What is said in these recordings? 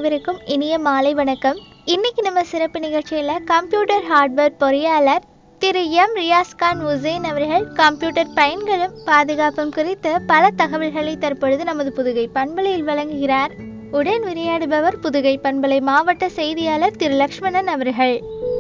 அனைவருக்கும் இனிய மாலை வணக்கம் இன்னைக்கு நம்ம சிறப்பு நிகழ்ச்சியில் கம்ப்யூட்டர் ஹார்ட்வேர் பொறியாளர் திரு எம் ரியாஸ்கான் உசேன் அவர்கள் கம்ப்யூட்டர் பயன்களும் பாதுகாப்பும் குறித்து பல தகவல்களை தற்பொழுது நமது புதுகை பண்பலையில் வழங்குகிறார் உடன் உரையாடுபவர் புதுகை பண்பலை மாவட்ட செய்தியாளர் திரு லக்ஷ்மணன் அவர்கள்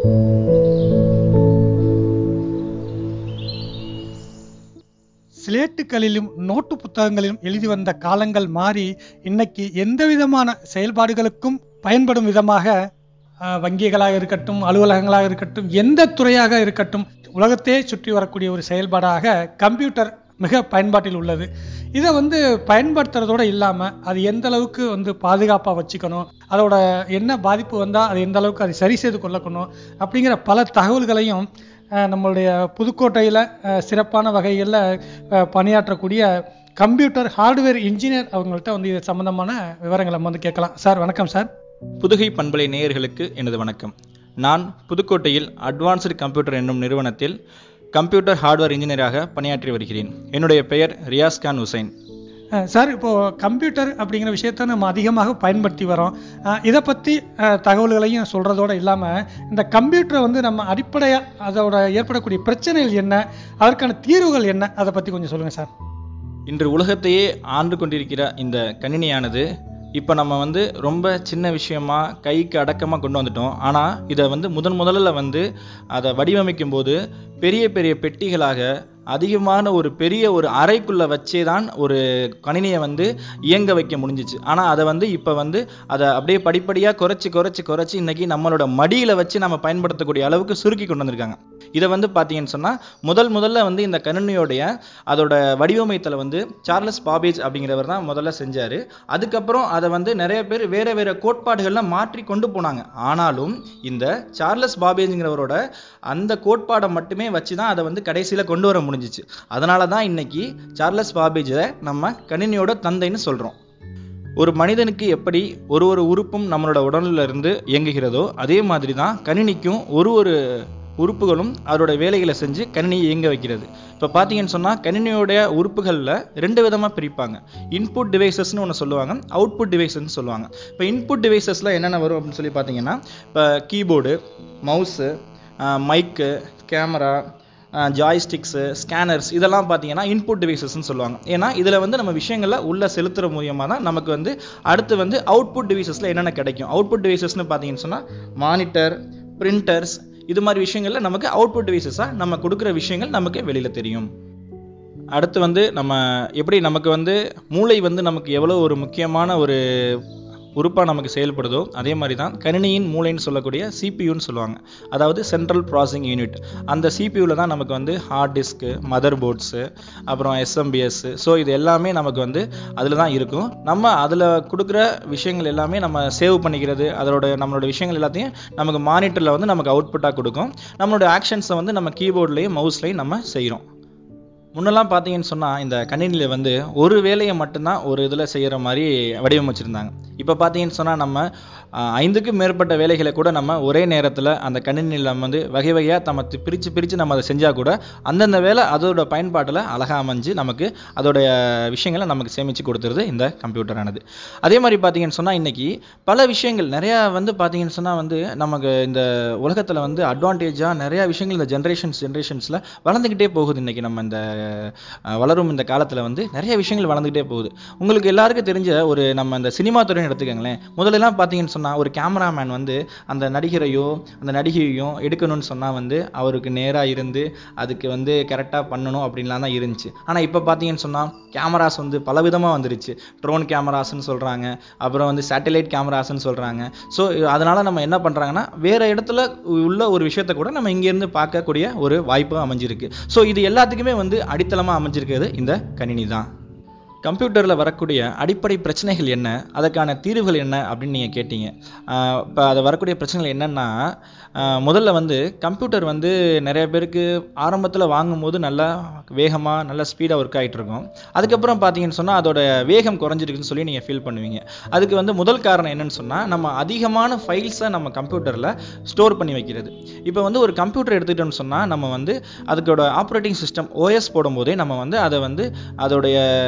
சிலேட்டுகளிலும் நோட்டு புத்தகங்களிலும் எழுதி வந்த காலங்கள் மாறி இன்னைக்கு எந்த விதமான செயல்பாடுகளுக்கும் பயன்படும் விதமாக அஹ், வங்கிகளாக இருக்கட்டும் அலுவலகங்களாக இருக்கட்டும் எந்த துறையாக இருக்கட்டும் உலகத்தையே சுற்றி வரக்கூடிய ஒரு செயல்பாடாக கம்ப்யூட்டர் மிக பயன்பாட்டில் உள்ளது இதை வந்து பயன்படுத்துறதோடு இல்லாமல் அது எந்த அளவுக்கு வந்து பாதுகாப்பாக வச்சுக்கணும் அதோட என்ன பாதிப்பு வந்தால் அது எந்த அளவுக்கு அதை சரி செய்து கொள்ளக்கணும் அப்படிங்கிற பல தகவல்களையும் அஹ், நம்மளுடைய புதுக்கோட்டையில் சிறப்பான வகைகளில் பணியாற்றக்கூடிய கம்ப்யூட்டர் ஹார்ட்வேர் இன்ஜினியர் அவங்கள்ட்ட வந்து இது சம்மந்தமான விவரங்களை நம்ம வந்து கேட்கலாம் சார் வணக்கம் சார் புதுகை பண்பலை நேயர்களுக்கு எனது வணக்கம் நான் புதுக்கோட்டையில் அட்வான்ஸ்டு கம்ப்யூட்டர் என்னும் நிறுவனத்தில் கம்ப்யூட்டர் ஹார்ட்வேர் இன்ஜினியராக பணியாற்றி வருகிறேன் என்னுடைய பெயர் ரியாஸ் கான் ஹுசைன் அஹ், சார் இப்போது கம்ப்யூட்டர் அப்படிங்கிற விஷயத்தை நம்ம அதிகமாக பயன்படுத்தி வரோம் அஹ், இதை பற்றி அஹ், தகவல்களையும் சொல்கிறதோடு இல்லாமல் இந்த கம்ப்யூட்டரை வந்து நம்ம அடிப்படையாக அதோட ஏற்படக்கூடிய பிரச்சனைகள் என்ன அதற்கான தீர்வுகள் என்ன அதை பற்றி கொஞ்சம் சொல்லுங்கள் சார் இன்று உலகத்தையே ஆண்டு கொண்டிருக்கிற இந்த கணினியானது இப்போ நம்ம வந்து ரொம்ப சின்ன விஷயமா கைக்கு அடக்கமாக கொண்டு வந்துட்டோம் ஆனால் இதை வந்து முதன் முதல்ல வந்து அதை வடிவமைக்கும் போது பெரிய பெரிய பெட்டிகளாக அதிகமான ஒரு பெரிய ஒரு அறைக்குள்ளே வச்சே தான் ஒரு கணினியை வந்து இயங்க வைக்க முடிஞ்சிச்சு ஆனால் அதை வந்து இப்போ வந்து அதை அப்படியே படிப்படியாக குறைச்சி குறைச்சி குறைச்சி இன்னைக்கு நம்மளோட மடியில் வச்சு நம்ம பயன்படுத்தக்கூடிய அளவுக்கு சுருக்கி கொண்டு வந்திருக்காங்க இதை வந்து பார்த்தீங்கன்னு சொன்னால் முதல் முதல்ல வந்து இந்த கணினியோடைய அதோட வடிவமைத்தல வந்து சார்லஸ் பாபேஜ் அப்படிங்கிறவர் தான் முதல்ல செஞ்சார் அதுக்கப்புறம் அதை வந்து நிறைய பேர் வேற வேற கோட்பாடுகள்லாம் மாற்றி கொண்டு போனாங்க ஆனாலும் இந்த சார்லஸ் பாபேஜ்ங்கிறவரோட அந்த கோட்பாடை மட்டுமே வச்சு தான் அதை வந்து கடைசியில் கொண்டு வர முடிஞ்சிச்சு அதனால தான் இன்னைக்கு சார்லஸ் பாபேஜை நம்ம கணினியோட தந்தைன்னு சொல்கிறோம் ஒரு மனிதனுக்கு எப்படி ஒரு ஒரு உறுப்பும் நம்மளோட உடல்ல இருந்து இயங்குகிறதோ அதே மாதிரி தான் கணினிக்கும் ஒரு ஒரு உறுப்புகளும் அதோட வேலைகளை செஞ்சு கணினியை இயங்க வைக்கிறது இப்போ பார்த்தீங்கன்னு சொன்னால் கணினியோடைய உறுப்புகளில் ரெண்டு விதமாக பிரிப்பாங்க இன்புட் டிவைசஸ்னு ஒன்று சொல்லுவாங்க அவுட்புட் டிவைசஸ்னு சொல்லுவாங்க இப்போ இன்புட் டிவைசஸில் என்னென்ன வரும் அப்படின்னு சொல்லி பார்த்தீங்கன்னா இப்போ keyboard mouse mic camera joysticks scanners இதெல்லாம் பார்த்தீங்கன்னா இன்புட் டிவைசஸ்னு சொல்லுவாங்க ஏன்னா இதில் வந்து நம்ம விஷயங்களை உள்ள செலுத்துற மூலியமாக தான் நமக்கு வந்து அடுத்து வந்து அவுட்புட் டிவைசஸில் என்னென்ன கிடைக்கும் அவுட்புட் டிவைசஸ்னு பார்த்தீங்கன்னு சொன்னால் மானிட்டர் பிரிண்டர்ஸ் இது மாதிரி விஷயங்கள்ல நமக்கு அவுட்புட் டிவைசஸாக நம்ம கொடுக்குற விஷயங்கள் நமக்கு வெளியில் தெரியும் அடுத்து வந்து நம்ம எப்படி நமக்கு வந்து மூளை வந்து நமக்கு எவ்வளோ ஒரு முக்கியமான ஒரு உறுப்பாக நமக்கு செயல்படுதோ அதே மாதிரி தான் கணினியின் மூளைன்னு சொல்லக்கூடிய சிபியூன்னு சொல்லுவாங்க அதாவது சென்ட்ரல் ப்ராசஸிங் யூனிட் அந்த சிபியூவில் தான் நமக்கு வந்து ஹார்ட் டிஸ்க்கு மதர் போர்ட்ஸு அப்புறம் எஸ்எம்பிஎஸ் ஸோ இது எல்லாமே நமக்கு வந்து அதில் தான் இருக்கும் நம்ம அதில் கொடுக்குற விஷயங்கள் எல்லாமே நம்ம சேவ் பண்ணிக்கிறது அதோட நம்மளோட விஷயங்கள் எல்லாத்தையும் நமக்கு மானிட்டரில் வந்து நமக்கு அவுட்புட்டாக கொடுக்கும் நம்மளோட ஆக்ஷன்ஸை வந்து நம்ம கீபோர்ட்லேயும் மவுஸ்லேயும் நம்ம செய்கிறோம் முன்னெல்லாம் பார்த்தீங்கன்னு சொன்னால் இந்த கணினியில் வந்து ஒரு வேலையை மட்டும்தான் ஒரு இதில் செய்கிற மாதிரி வடிவமைச்சிருந்தாங்க இப்போ பார்த்தீங்கன்னு சொன்னால் நம்ம ஆஹ், ஐந்துக்கும் மேற்பட்ட வேலைகளை கூட நம்ம ஒரே நேரத்தில் அந்த கணினியில் நம்ம வந்து வகை வகையாக நம்ம தி- பிரித்து பிரித்து நம்ம அதை செஞ்சால் கூட அந்தந்த வேலை அதோட பயன்பாட்டில் அழகாக அமைஞ்சு நமக்கு அதோடைய விஷயங்களை நமக்கு சேமித்து கொடுத்துருது இந்த கம்ப்யூட்டரானது அதே மாதிரி பார்த்தீங்கன்னு சொன்னால் இன்னைக்கு பல விஷயங்கள் நிறையா வந்து பார்த்தீங்கன்னு சொன்னால் வந்து நமக்கு இந்த உலகத்தில் வந்து அட்வான்டேஜாக நிறையா விஷயங்கள் இந்த ஜென்ரேஷன்ஸ் ஜென்ரேஷன்ஸில் வளர்ந்துக்கிட்டே போகுது இன்னைக்கு நம்ம இந்த அஹ், வளரும் இந்த காலத்தில் வந்து நிறைய விஷயங்கள் வளர்ந்துக்கிட்டே போகுது உங்களுக்கு எல்லாருக்கும் தெரிஞ்ச ஒரு நம்ம இந்த சினிமா துறைன்னு எடுத்துக்கோங்களேன் முதல்லலாம் பார்த்தீங்கன்னு சொன்னால் ஒரு கேமராமேன் வந்து அந்த நடிகரையோ அந்த நடிகையையும் எடுக்கணும்னு சொன்னால் வந்து அவருக்கு நேராக இருந்து அதுக்கு வந்து கரெக்டாக பண்ணணும் அப்படின்லாம் தான் இருந்துச்சு ஆனால் இப்போ பார்த்தீங்கன்னு சொன்னால் கேமராஸ் வந்து பலவிதமாக வந்துருச்சு ட்ரோன் கேமராஸ்ன்னு சொல்கிறாங்க அப்புறம் வந்து சேட்டலைட் கேமராஸ்ன்னு சொல்கிறாங்க ஸோ அதனால் நம்ம என்ன பண்ணுறாங்கன்னா வேறு இடத்துல உள்ள ஒரு விஷயத்தை கூட நம்ம இங்கேருந்து பார்க்கக்கூடிய ஒரு வாய்ப்பு அமைஞ்சிருக்கு ஸோ இது எல்லாத்துக்குமே வந்து அடித்தளமாக அமைஞ்சிருக்கிறது இந்த கணினி தான் கம்ப்யூட்டரில் வரக்கூடிய அடிப்படை பிரச்சனைகள் என்ன அதற்கான தீர்வுகள் என்ன அப்படின்னு நீங்கள் கேட்டீங்க இப்போ அது வரக்கூடிய பிரச்சனைகள் என்னென்னா முதல்ல வந்து கம்ப்யூட்டர் வந்து நிறைய பேருக்கு ஆரம்பத்தில் வாங்கும்போது நல்லா வேகமாக நல்லா ஸ்பீடாக ஒர்க் ஆகிட்டு இருக்கும் அதுக்கப்புறம் பார்த்தீங்கன்னு சொன்னால் அதோட வேகம் குறைஞ்சிருக்குன்னு சொல்லி நீங்கள் ஃபீல் பண்ணுவீங்க அதுக்கு வந்து முதல் காரணம் என்னன்னு சொன்னால் நம்ம அதிகமான ஃபைல்ஸை நம்ம கம்ப்யூட்டரில் ஸ்டோர் பண்ணி வைக்கிறது இப்போ வந்து ஒரு கம்ப்யூட்டர் எடுத்துக்கிட்டோம்னு சொன்னால் நம்ம வந்து அதுக்கோட ஆப்ரேட்டிங் சிஸ்டம் ஓஎஸ் போடும்போதே நம்ம வந்து அதை வந்து அதோடைய ஹார்ட்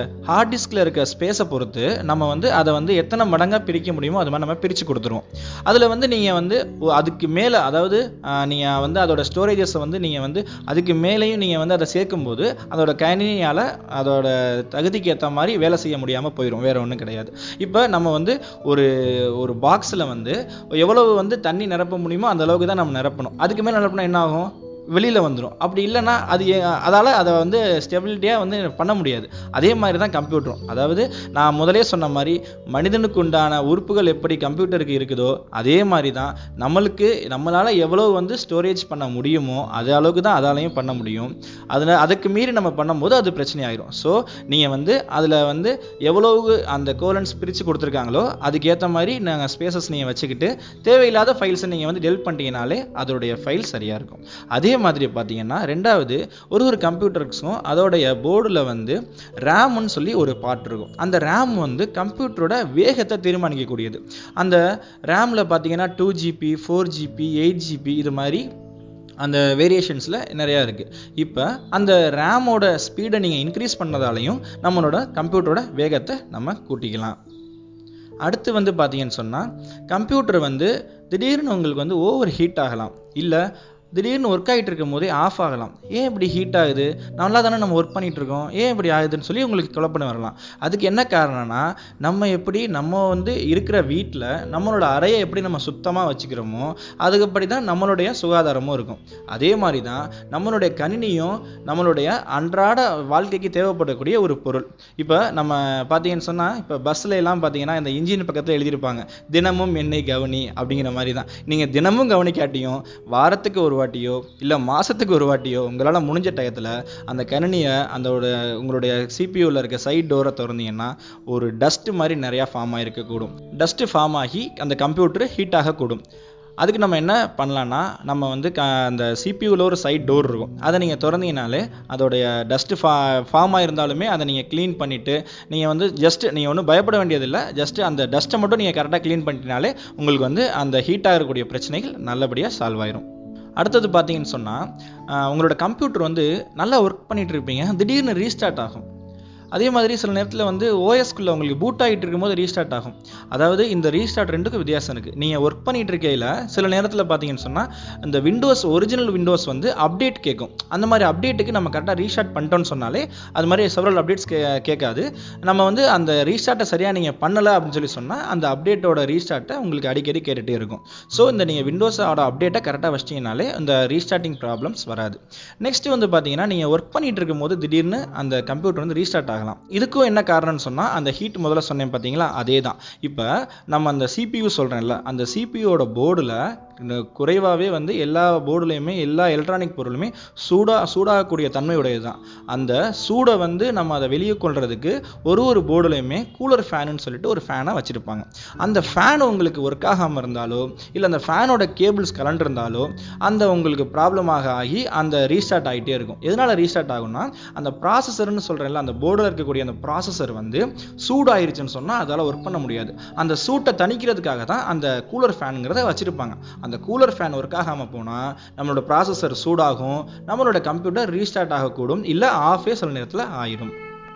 ஹார்ட் டிஸ்கில் இருக்க ஸ்பேஸை பொறுத்து நம்ம வந்து அதை வந்து எத்தனை மடங்காக பிரிக்க முடியுமோ அது மாதிரி நம்ம பிரித்து கொடுத்துருவோம் அதில் வந்து நீங்கள் வந்து ஒ- அதுக்கு மேலே அதாவது நீங்கள் வந்து அதோட ஸ்டோரேஜஸை வந்து நீங்கள் வந்து அதுக்கு மேலேயும் நீங்கள் வந்து அதை சேர்க்கும்போது அதோட கணினியால் அதோட தகுதிக்கு ஏற்ற மாதிரி வேலை செய்ய முடியாமல் போயிடும் வேற ஒன்றும் கிடையாது இப்போ நம்ம வந்து ஒரு ஒரு பாக்ஸில் வந்து எவ்வளவு வந்து தண்ணி நிரப்ப முடியுமோ அந்த அளவுக்கு தான் நம்ம நிரப்பணும் அதுக்கு மேலே நிரப்பினா என்ன ஆகும் வெளியில் வந்துடும் அப்படி இல்லைன்னா அது அதால் அதை வந்து ஸ்டெபிலிட்டியாக வந்து பண்ண முடியாது அதே மாதிரி தான் கம்ப்யூட்டரும் அதாவது நான் முதலே சொன்ன மாதிரி மனிதனுக்கு உண்டான உறுப்புகள் எப்படி கம்ப்யூட்டருக்கு இருக்குதோ அதே மாதிரி தான் நம்மளுக்கு நம்மளால் எவ்வளோ வந்து ஸ்டோரேஜ் பண்ண முடியுமோ அது அளவுக்கு தான் அதாலையும் பண்ண முடியும் அதில் அதுக்கு மீறி நம்ம பண்ணும்போது அது பிரச்சனை ஆயிரும் ஸோ நீங்கள் வந்து அதில் வந்து எவ்வளவு அந்த கோலன்ஸ் பிரித்து கொடுத்துருக்காங்களோ அதுக்கேற்ற மாதிரி நாங்கள் ஸ்பேசஸ் நீங்கள் வச்சுக்கிட்டு தேவையில்லாத ஃபைல்ஸை நீங்கள் வந்து டெல் பண்ணிட்டீங்கனாலே அதோடைய ஃபைல் சரியாக இருக்கும் அதே மாதிரி பார்த்தீங்கன்னா ரெண்டாவது ஒரு ஒரு கம்ப்யூட்டருக்கும் அதோடைய போர்டில் வந்து ரேம்னு சொல்லி ஒரு பார்ட் இருக்கும் அந்த ரேம் வந்து கம்ப்யூட்டரோட வேகத்தை தீர்மானிக்கக்கூடியது அந்த ரேமில் பார்த்தீங்கன்னா two GB four GB eight GB இது மாதிரி அந்த வேரியேஷன்ஸில் நிறையா இருக்குது இப்போ அந்த ரேமோட ஸ்பீடை நீங்கள் இன்க்ரீஸ் பண்ணதாலையும் நம்மளோட கம்ப்யூட்டரோட வேகத்தை நம்ம கூட்டிக்கலாம் அடுத்து வந்து பார்த்தீங்கன்னு சொன்னால் கம்ப்யூட்டர் வந்து திடீர்னு உங்களுக்கு வந்து ஓவர் ஹீட் ஆகலாம் இல்லை திடீர்னு ஒர்க் ஆகிட்டு இருக்கும் போதே ஆஃப் ஆகலாம் ஏன் இப்படி ஹீட் ஆகுது நல்லா தானே நம்ம ஒர்க் பண்ணிட்டு இருக்கோம் ஏன் இப்படி ஆகுதுன்னு சொல்லி உங்களுக்கு குழப்பம் வரலாம் அதுக்கு என்ன காரணம்னா நம்ம எப்படி நம்ம வந்து இருக்கிற வீட்டில் நம்மளோட அறையை எப்படி நம்ம சுத்தமாக வச்சுக்கிறோமோ அதுக்குப்படி தான் நம்மளுடைய சுகாதாரமும் இருக்கும் அதே மாதிரி தான் நம்மளுடைய கணினியும் நம்மளுடைய அன்றாட வாழ்க்கைக்கு தேவைப்படக்கூடிய ஒரு பொருள் இப்போ நம்ம பார்த்தீங்கன்னு சொன்னால் இப்போ பஸ்ஸில் எல்லாம் பார்த்தீங்கன்னா இந்த இன்ஜின் பக்கத்தில் எழுதியிருப்பாங்க தினமும் என்னை கவனி அப்படிங்கிற மாதிரி தான் நீங்கள் தினமும் கவனிக்காட்டியும் வாரத்துக்கு ஒரு வாட்டியோ இல்லை மாதத்துக்கு ஒரு வாட்டியோ உங்களால் முடிஞ்ச டயத்தில் அந்த கணினியை அதோட உங்களுடைய சிபியூவில் இருக்க சைட் டோரை திறந்தீங்கன்னா ஒரு டஸ்ட் மாதிரி நிறையா ஃபார்ம் ஆகிருக்கக்கூடும் டஸ்ட்டு ஃபார்ம் ஆகி அந்த கம்ப்யூட்டர் ஹீட் ஆகக்கூடும் அதுக்கு நம்ம என்ன பண்ணலான்னா நம்ம வந்து க அந்த சிபியூவில் ஒரு சைட் டோர் இருக்கும் அதை நீங்கள் திறந்தீங்கனாலே அதோடைய டஸ்ட்டு ஃபா ஃபார்ம் ஆயிருந்தாலுமே அதை நீங்கள் க்ளீன் பண்ணிவிட்டு நீங்கள் வந்து ஜஸ்ட் நீங்கள் ஒன்றும் பயப்பட வேண்டியதில்லை ஜஸ்ட் அந்த டஸ்ட்டை மட்டும் நீங்கள் கரெக்டாக க்ளீன் பண்ணிட்டனாலே உங்களுக்கு வந்து அந்த ஹீட் ஆகக்கூடிய பிரச்சனைகள் நல்லபடியாக சால்வ் ஆயிரும் அடுத்தது பார்த்தீங்கன்னு சொன்னால் உங்களோட கம்ப்யூட்டர் வந்து நல்லா ஒர்க் பண்ணிட்டு இருப்பீங்க திடீர்னு ரீஸ்டார்ட் ஆகும் அதே மாதிரி சில நேரத்தில் வந்து ஓஎஸ்குள்ளே உங்களுக்கு பூட் ஆகிட்டு இருக்கும்போது ரீஸ்டார்ட் ஆகும் அதாவது இந்த ரீஸ்டார்ட் ரெண்டுக்கும் வித்தியாசம் இருக்குது நீங்கள் ஒர்க் பண்ணிட்டு இருக்கையில் சில நேரத்தில் பார்த்தீங்கன்னு சொன்னால் இந்த விண்டோஸ் ஒரிஜினல் விண்டோஸ் வந்து அப்டேட் கேட்கும் அந்த மாதிரி அப்டேட்டுக்கு நம்ம கரெக்டாக ரீஸ்டார்ட் பண்ணிட்டோம்னு சொன்னாலே அது மாதிரி செவரல் அப்டேட்ஸ் கே கேட்காது நம்ம வந்து அந்த ரீஸ்டார்ட்டை சரியாக நீங்கள் பண்ணலை அப்படின்னு சொல்லி சொன்னால் அந்த அப்டேட்டோட ரீஸ்டார்ட்டை உங்களுக்கு அடிக்கடி கேட்டுகிட்டே இருக்கும் ஸோ இந்த நீங்கள் விண்டோஸோட அப்டேட்டை கரெக்டாக வச்சிட்டிங்கனாலே இந்த ரீஸ்டார்டிங் ப்ராப்ளம்ஸ் வராது நெக்ஸ்ட் வந்து பார்த்தீங்கன்னா நீங்கள் ஒர்க் பண்ணிட்டு இருக்கும்போது திடீர்னு அந்த கம்ப்யூட்டர் வந்து ரீஸ்டார்ட் ஆகலாம் இதுக்கும் என்ன காரணம்னு சொன்னால் அந்த ஹீட் முதல்ல சொன்னேன் பார்த்தீங்களா அதே தான் இப்போ நம்ம அந்த சிபியூ சொல்கிறேன்ல அந்த சிபியூவோட போர்டில் குறைவாகவே வந்து எல்லா போர்டுலையுமே எல்லா எலக்ட்ரானிக் பொருளுமே சூடாக சூடாகக்கூடிய தன்மையுடையது தான் அந்த சூடை வந்து நம்ம அதை வெளியே கொள்றதுக்கு ஒரு ஒரு போர்டுலையுமே கூலர் ஃபேனுன்னு சொல்லிட்டு ஒரு ஃபேனை வச்சுருப்பாங்க அந்த ஃபேன் உங்களுக்கு ஒர்க் ஆகாமல் இருந்தாலோ இல்லை அந்த ஃபேனோட கேபிள்ஸ் கலண்டிருந்தாலோ அந்த உங்களுக்கு ப்ராப்ளமாக ஆகி அந்த ரீஸ்டார்ட் ஆகிட்டே இருக்கும் எதனால் ரீஸ்டார்ட் ஆகும்னா அந்த ப்ராசஸர்னு சொல்கிறேன்ல அந்த போர்டில் இருக்கக்கூடிய அந்த ப்ராசஸர் வந்து சூடாயிருச்சுன்னு சொன்னால் அதால் ஒர்க் பண்ண முடியாது அந்த சூட்டை தணிக்கிறதுக்காக தான் அந்த கூலர் ஃபேனுங்கிறத வச்சுருப்பாங்க அந்த கூலர் ஃபேன் ஒர்க் ஆகாமல் போனால் நம்மளோட ப்ராசஸர் சூடாகும் நம்மளோட கம்ப்யூட்டர் ரீஸ்டார்ட் ஆகக்கூடும் இல்லை ஆஃபே சில நேரத்தில் ஆயிடும்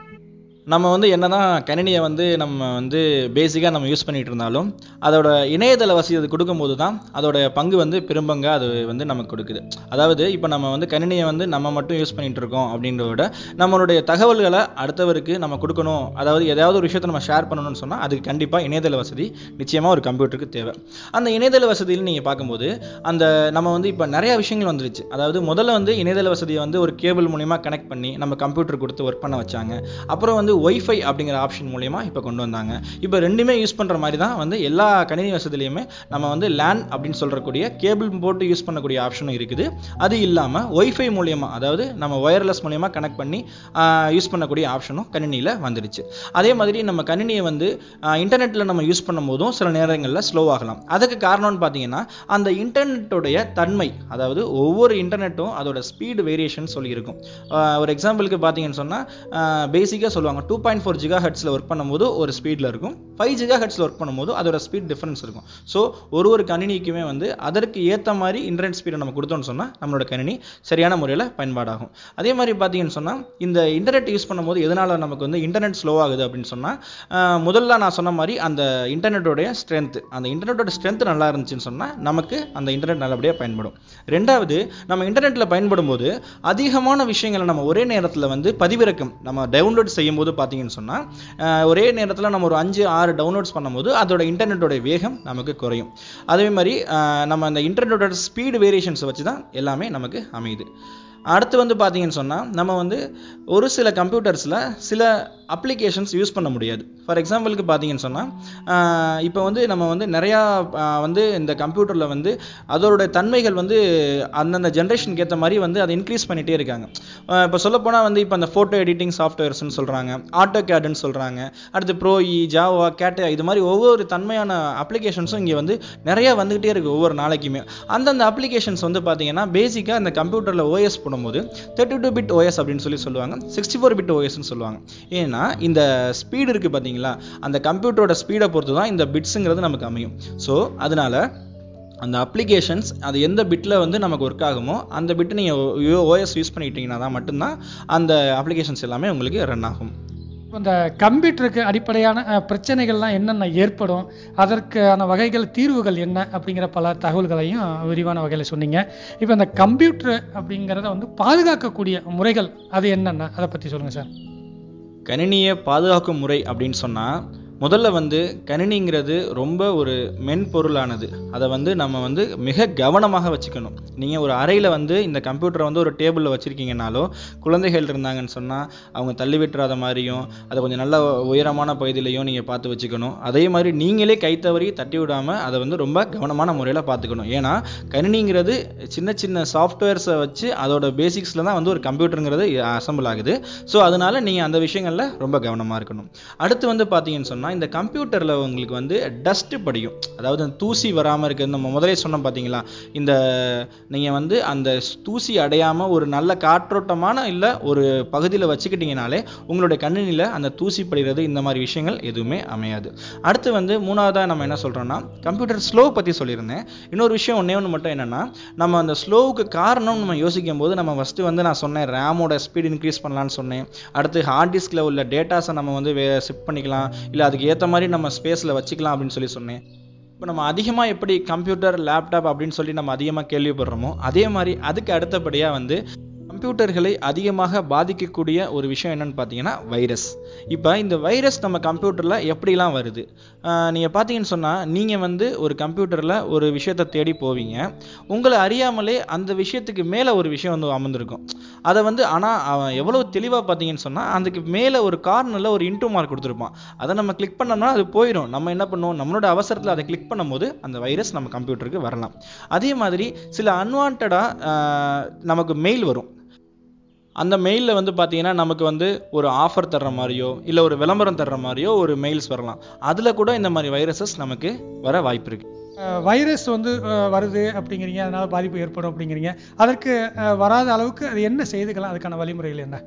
நம்ம வந்து என்னதான் கணினியை வந்து நம்ம வந்து பேசிக்காக நம்ம யூஸ் பண்ணிட்டு இருந்தாலும் அதோட இணையதள வசதி அது கொடுக்கும்போது தான் அதோட பங்கு வந்து பெரும்பங்க அது வந்து நமக்கு கொடுக்குது அதாவது இப்போ நம்ம வந்து கணினியை வந்து நம்ம மட்டும் யூஸ் பண்ணிட்டு இருக்கோம் அப்படின்றத விட நம்மளுடைய தகவல்களை அடுத்தவருக்கு நம்ம கொடுக்கணும் அதாவது ஏதாவது ஒரு விஷயத்தை நம்ம ஷேர் பண்ணணும்னு சொன்னால் அதுக்கு கண்டிப்பாக இணையதள வசதி நிச்சயமாக ஒரு கம்ப்யூட்டருக்கு தேவை அந்த இணையதள வசதியில் நீங்கள் பார்க்கும்போது அந்த நம்ம வந்து இப்போ நிறைய விஷயங்கள் வந்துருச்சு அதாவது முதல்ல வந்து இணையதள வசதியை வந்து ஒரு கேபிள் மூலியமா கனெக்ட் பண்ணி நம்ம கம்ப்யூட்டர் கொடுத்து ஒர்க் பண்ண வச்சாங்க அப்புறம் வந்து ஒய்ஃபை அப்படிங்கிற ஆப்ஷன் மூலியமா இப்போ கொண்டு வந்தாங்க இப்போ ரெண்டுமே யூஸ் பண்ணுற மாதிரி தான் வந்து எல்லா கணினி வசதியிலையுமே நம்ம வந்து லேண்ட் அப்படின்னு சொல்றக்கூடிய கேபிள் போட்டு யூஸ் பண்ணக்கூடிய ஆப்ஷனும் இருக்குது அது இல்லாமல் ஒய்ஃபை மூலியமா அதாவது நம்ம ஒயர்லெஸ் மூலியமா கனெக்ட் பண்ணி யூஸ் பண்ணக்கூடிய ஆப்ஷனும் கணினியில் வந்துருச்சு அதே மாதிரி நம்ம கணினியை வந்து இன்டர்நெட்டில் நம்ம யூஸ் பண்ணும்போதும் சில நேரங்களில் ஸ்லோ ஆகலாம் அதுக்கு காரணம்னு பார்த்தீங்கன்னா அந்த இன்டர்நெட்டோடைய தன்மை அதாவது ஒவ்வொரு இன்டர்நெட்டும் அதோட ஸ்பீடு வேரியேஷன் சொல்லியிருக்கும் ஆஹ் ஒரு எக்ஸாம்பிளுக்கு பார்த்தீங்கன்னு சொன்னால் பேசிக்காக சொல்லுவாங்க டூ பாயிண்ட் ஃபோர் ஜிகா ஹெட்ஸில் ஒர்க் பண்ணும்போது ஒரு ஸ்பீடில் இருக்கும் ஃபைவ் ஜிகா ஹெட்ஸில் ஒர்க் பண்ணும்போது அதோட ஸ்பீட் டிஃபரன்ஸ் இருக்கும் ஸோ ஒரு ஒரு கணினிக்குமே வந்து அதற்கு ஏற்ற மாதிரி இன்டர்நெட் ஸ்பீடை நம்ம கொடுத்தோம்னு சொன்னால் நம்மளோட கணினி சரியான முறையில் பயன்பாடாகும் அதே மாதிரி பார்த்தீங்கன்னு சொன்னால் இந்த இன்டர்நெட் யூஸ் பண்ணும்போது எதனால் நமக்கு வந்து இன்டர்நெட் ஸ்லோ ஆகுது அப்படின்னு சொன்னால் முதல்ல நான் சொன்ன மாதிரி அந்த இன்டர்நெட்டோடைய ஸ்ட்ரென்த் அந்த இன்டர்நெட்டோட ஸ்ட்ரென்த் நல்லா இருந்துச்சுன்னு சொன்னால் நமக்கு அந்த இன்டர்நெட் நல்லபடியாக பயன்படும் ரெண்டாவது நம்ம இன்டர்நெட்டில் பயன்படும் போது அதிகமான விஷயங்களை நம்ம ஒரே நேரத்தில் வந்து பதிவிறக்கம் நம்ம டவுன்லோட் செய்யும் போது பார்த்தீங்கன்னு சொன்னால் ஒரே நேரத்தில் நம்ம ஒரு அஞ்சு ஆறு டவுன்லோட்ஸ் பண்ணும்போது அதோட இன்டர்நெட்டோட வேகம் நமக்கு குறையும் அதே மாதிரி அஹ், நம்ம அந்த இன்டர்நெட்டோட ஸ்பீடு வேரியேஷன்ஸை வச்சு தான் எல்லாமே நமக்கு அமையுது அடுத்து வந்து பார்த்தீங்கன்னு சொன்னால் நம்ம வந்து ஒரு சில கம்ப்யூட்டர்ஸில் சில அப்ளிகேஷன்ஸ் யூஸ் பண்ண முடியாது ஃபார் எக்ஸாம்பிளுக்கு பார்த்தீங்கன்னு சொன்னால் இப்போ வந்து நம்ம வந்து நிறையா ஆஹ், வந்து இந்த கம்ப்யூட்டரில் வந்து அதோட தன்மைகள் வந்து அந்தந்த ஜென்ரேஷனுக்கு ஏற்ற மாதிரி வந்து அதை இன்க்ரீஸ் பண்ணிகிட்டே இருக்காங்க இப்போ சொல்லப்போனால் வந்து இப்போ அந்த ஃபோட்டோ எடிட்டிங் சாஃப்ட்வேர்ஸ்னு சொல்கிறாங்க ஆட்டோ கேடுன்னு சொல்கிறாங்க அடுத்து ப்ரோஇ ஜாவா கேட்டா இது மாதிரி ஒவ்வொரு தன்மையான அப்ளிகேஷன்ஸும் இங்கே வந்து நிறையா வந்துக்கிட்டே இருக்குது ஒவ்வொரு நாளைக்குமே அந்தந்த அப்ளிகேஷன்ஸ் வந்து பார்த்தீங்கன்னா பேசிக்காக அந்த கம்ப்யூட்டரில் ஓஎஸ் போடும்போது தேர்ட்டி டூ பிட் ஓஎஸ் அப்படின்னு சொல்லி சொல்லுவாங்க சிக்ஸ்டி ஃபோர் பிட் ஓஎஸ்ன்னு சொல்லுவாங்க ஏன்னா இந்த ஸ்பீடு இருக்குது பார்த்தீங்களா அந்த கம்ப்யூட்டரோட ஸ்பீடை பொறுத்து தான் இந்த பிட்ஸுங்கிறது நமக்கு அமையும் ஸோ அதனால அந்த அப்ளிகேஷன்ஸ் அது எந்த பிட்டில் வந்து நமக்கு ஒர்க் ஆகுமோ அந்த பிட்டு நீங்கள் ஓஎஸ் யூஸ் பண்ணிக்கிட்டீங்கன்னா தான் மட்டும்தான் அந்த அப்ளிகேஷன்ஸ் எல்லாமே உங்களுக்கு ரன் ஆகும் இந்த கம்ப்யூட்டருக்கு அடிப்படையான அஹ், பிரச்சனைகள்லாம் என்னென்ன ஏற்படும் அதற்கான வகைகள் தீர்வுகள் என்ன அப்படிங்கிற பல தகவல்களையும் விரிவான வகையில் சொன்னீங்க இப்போ இந்த கம்ப்யூட்டர் அப்படிங்கிறத வந்து பாதுகாக்கக்கூடிய முறைகள் அது என்னென்ன அதை பற்றி சொல்லுங்கள் சார் கணினியை பாதுகாக்கும் முறை அப்படின்னு சொன்னால் முதல்ல வந்து கணினிங்கிறது ரொம்ப ஒரு மென்பொருளானது அதை வந்து நம்ம வந்து மிக கவனமாக வச்சுக்கணும் நீங்கள் ஒரு அறையில் வந்து இந்த கம்ப்யூட்டரை வந்து ஒரு டேபிளில் வச்சுருக்கீங்கனாலோ குழந்தைகள் இருந்தாங்கன்னு சொன்னால் அவங்க தள்ளி விட்டுறாத மாதிரியும் அதை கொஞ்சம் நல்ல உயரமான பகுதியிலையும் நீங்கள் பார்த்து வச்சுக்கணும் அதே மாதிரி நீங்களே கை தவறி தட்டி விடாமல் அதை வந்து ரொம்ப கவனமான முறையில் பார்த்துக்கணும் ஏன்னா கணினிங்கிறது சின்ன சின்ன சாஃப்ட்வேர்ஸை வச்சு அதோட பேசிக்ஸில் தான் வந்து ஒரு கம்ப்யூட்டருங்கிறது அசம்பிள் ஆகுது ஸோ அதனால நீங்கள் அந்த விஷயங்களில் ரொம்ப கவனமாக இருக்கணும் அடுத்து வந்து பார்த்தீங்கன்னு சொன்னால் இந்த கம்ப்யூட்டரில் உங்களுக்கு வந்து டஸ்ட்டு படியும் அதாவது அந்த தூசி வராமல் இருக்கிறது நம்ம முதலே சொன்னோம் பார்த்தீங்களா இந்த நீங்கள் வந்து அந்த தூசி அடையாமல் ஒரு நல்ல காற்றோட்டமான இல்லை ஒரு பகுதியில் வச்சுக்கிட்டீங்கனாலே உங்களுடைய கணினியில் அந்த தூசி படிகிறது இந்த மாதிரி விஷயங்கள் எதுவுமே அமையாது அடுத்து வந்து மூணாவதாக நம்ம என்ன சொல்கிறோம்னா கம்ப்யூட்டர் ஸ்லோ பற்றி சொல்லியிருந்தேன் இன்னொரு விஷயம் ஒன்றே ஒன்று மட்டும் என்னென்னா நம்ம அந்த ஸ்லோவுக்கு காரணம் நம்ம யோசிக்கும் போது நம்ம ஃபஸ்ட்டு வந்து நான் சொன்னேன் ரேமோட ஸ்பீட் இன்க்ரீஸ் பண்ணலான்னு சொன்னேன் அடுத்து ஹார்ட் டிஸ்கில் உள்ள டேட்டாஸை நம்ம வந்து வே ஷிஃப்ட் பண்ணிக்கலாம் இல்லை அதுக்கு ஏற்ற மாதிரி நம்ம ஸ்பேஸில் வச்சுக்கலாம் அப்படின்னு சொல்லி சொன்னேன் இப்போ நம்ம அதிகமாக எப்படி கம்ப்யூட்டர் லேப்டாப் அப்படின்னு சொல்லி நம்ம அதிகமாக கேள்விப்படுறோமோ அதே மாதிரி அதுக்கு அடுத்தபடியாக வந்து கம்ப்யூட்டர்களை அதிகமாக பாதிக்கக்கூடிய ஒரு விஷயம் என்னன்னு பார்த்தீங்கன்னா வைரஸ் இப்போ இந்த வைரஸ் நம்ம கம்ப்யூட்டரில் எப்படிலாம் வருது நீங்கள் பார்த்தீங்கன்னு சொன்னால் நீங்கள் வந்து ஒரு கம்ப்யூட்டரில் ஒரு விஷயத்தை தேடி போவீங்க உங்களை அறியாமலே அந்த விஷயத்துக்கு மேலே ஒரு விஷயம் வந்து அமர்ந்திருக்கும் அதை வந்து ஆனால் அவன் எவ்வளோ தெளிவாக பார்த்தீங்கன்னு சொன்னால் அதுக்கு மேலே ஒரு கார்னரில் ஒரு இன்டூ மார்க் கொடுத்துருப்பான் அதை நம்ம கிளிக் பண்ணோம்னா அது போயிடும் நம்ம என்ன பண்ணுவோம் நம்மளோட அவசரத்தில் அதை கிளிக் பண்ணும்போது அந்த வைரஸ் நம்ம கம்ப்யூட்டருக்கு வரலாம் அதே மாதிரி சில அன்வான்டாக நமக்கு மெயில் வரும் அந்த மெயிலில் வந்து பார்த்தீங்கன்னா நமக்கு வந்து ஒரு ஆஃபர் தர்ற மாதிரியோ இல்லை ஒரு விளம்பரம் தர்ற மாதிரியோ ஒரு மெயில்ஸ் வரலாம் அதில் கூட இந்த மாதிரி வைரஸஸ் நமக்கு வர வாய்ப்பு இருக்குது வைரஸ் வந்து அஹ், வருது அப்படிங்கிறீங்க அதனால பாதிப்பு ஏற்படும் அப்படிங்கிறீங்க அதற்கு அஹ், வராத அளவுக்கு அது என்ன செய்துக்கலாம் அதுக்கான வழிமுறைகள் என்ன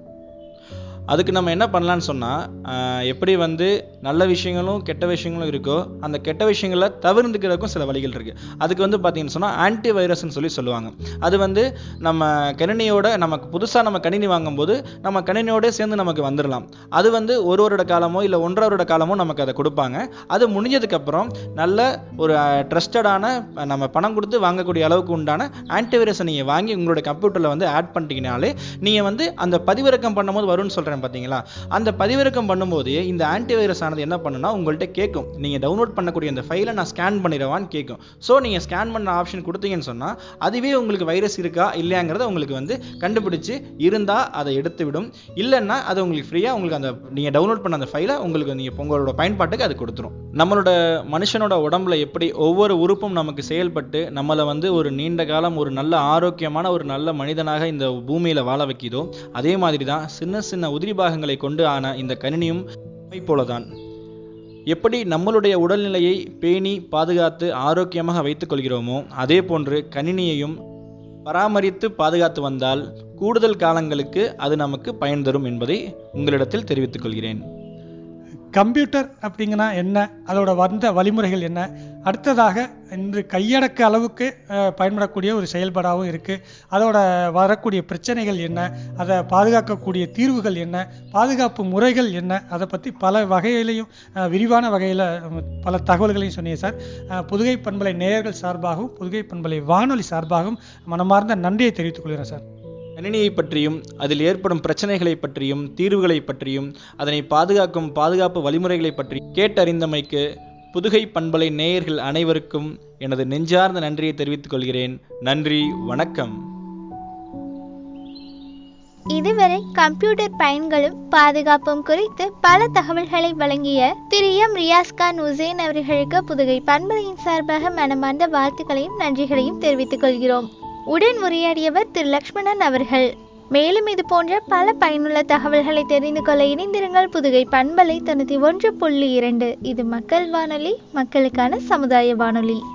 அதுக்கு நம்ம என்ன பண்ணலான்னு சொன்னால் எப்படி வந்து நல்ல விஷயங்களும் கெட்ட விஷயங்களும் இருக்கோ அந்த கெட்ட விஷயங்களை தவிர்த்துக்கிறதுக்கும் சில வழிகள் இருக்குது அதுக்கு வந்து பார்த்தீங்கன்னு சொன்னால் ஆன்டி வைரஸ்னு சொல்லி சொல்லுவாங்க அது வந்து நம்ம கணினியோட நமக்கு புதுசாக நம்ம கணினி வாங்கும்போது நம்ம கணினியோட சேர்ந்து நமக்கு வந்துடலாம் அது வந்து ஒரு வருட காலமோ இல்லை ஒன்றரை வருட காலமோ நமக்கு அதை கொடுப்பாங்க அது முடிஞ்சதுக்கப்புறம் நல்ல ஒரு ட்ரஸ்டடான நம்ம பணம் கொடுத்து வாங்கக்கூடிய அளவுக்கு உண்டான ஆன்டிவைரஸை நீங்கள் வாங்கி உங்களோட கம்ப்யூட்டரில் வந்து ஆட் பண்ணிட்டீங்கனாலே நீங்கள் வந்து அந்த பதிவிறக்கம் பண்ணும்போது வரும்னு சொல்கிறேன் பார்த்தீங்களா அந்த பதிவிறக்கம் பண்ணும்போது இந்த ஆன்டிவைரஸ் ஆனது என்ன பண்ணுன்னா உங்கள்கிட்ட கேட்கும் நீங்கள் டவுன்லோட் பண்ணக்கூடிய அந்த ஃபைலை நான் ஸ்கேன் பண்ணிடவான்னு கேட்கும் ஸோ நீங்கள் ஸ்கேன் பண்ண ஆப்ஷன் கொடுத்தீங்கன்னு சொன்னால் அதுவே உங்களுக்கு வைரஸ் இருக்கா இல்லையாங்கிறத உங்களுக்கு வந்து கண்டுபிடிச்சு இருந்தால் அதை எடுத்து விடும் இல்லைன்னா அது உங்களுக்கு ஃப்ரீயாக உங்களுக்கு அந்த நீங்கள் டவுன்லோட் பண்ண அந்த ஃபைலை உங்களுக்கு நீங்கள் உங்களோட பயன்பாட்டுக்கு அது கொடுத்துரும் நம்மளோட மனுஷனோட உடம்புல எப்படி ஒவ்வொரு உறுப்பும் நமக்கு செயல்பட்டு நம்மளை வந்து ஒரு நீண்ட காலம் ஒரு நல்ல ஆரோக்கியமான ஒரு நல்ல மனிதனாக இந்த பூமியில் வாழ வைக்கிதோ அதே மாதிரி தான் சின்ன சின்ன உதிரி பாகங்களை கொண்டு ஆன இந்த கணினியும் போலதான் எப்படி நம்மளுடைய உடல்நிலையை பேணி பாதுகாத்து ஆரோக்கியமாக வைத்துக் கொள்கிறோமோ அதே போன்று கணினியையும் பராமரித்து பாதுகாத்து வந்தால் கூடுதல் காலங்களுக்கு அது நமக்கு பயன் தரும் என்பதை உங்களிடத்தில் தெரிவித்துக் கொள்கிறேன் கம்ப்யூட்டர் அப்படிங்கன்னா என்ன அதோட வந்த வழிமுறைகள் என்ன அடுத்ததாக இன்று கையடக்க அளவுக்கு அஹ், பயன்படக்கூடிய ஒரு செயல்பாடாகவும் இருக்குது அதோட வரக்கூடிய பிரச்சனைகள் என்ன அதை பாதுகாக்கக்கூடிய தீர்வுகள் என்ன பாதுகாப்பு முறைகள் என்ன அதை பற்றி பல வகையிலையும் அஹ், விரிவான வகையில் பல தகவல்களையும் சொன்னீங்க சார் அஹ், புதுகை பண்பலை நேயர்கள் சார்பாகவும் புதுகை பண்பலை வானொலி சார்பாகவும் மனமார்ந்த நன்றியை தெரிவித்துக் கொள்கிறேன் சார் கணினியை பற்றியும் அதில் ஏற்படும் பிரச்சனைகளை பற்றியும் தீர்வுகளை பற்றியும் அதனை பாதுகாக்கும் பாதுகாப்பு வழிமுறைகளை பற்றி கேட்டறிந்தமைக்கு புதுகை பண்பலை நேயர்கள் அனைவருக்கும் எனது நெஞ்சார்ந்த நன்றியை தெரிவித்துக் கொள்கிறேன் நன்றி வணக்கம் இதுவரை கம்ப்யூட்டர் பயன்களும் பாதுகாப்பும் குறித்து பல தகவல்களை வழங்கிய திரு எம் ரியாஸ்கான் உசேன் அவர்களுக்கு புதுகை பண்பலையின் சார்பாக மனமார்ந்த வாழ்த்துக்களையும் நன்றிகளையும் தெரிவித்துக் கொள்கிறோம் உடன் உரையாடியவர் திரு லக்ஷ்மணன் அவர்கள் மேலும் இது போன்ற பல பயனுள்ள தகவல்களை தெரிந்து கொள்ள இணைந்திருங்கள் புதுகை பண்பலை தொண்ணூற்றி ஒன்று புள்ளி இரண்டு இது மக்கள் வானொலி மக்களுக்கான சமுதாய வானொலி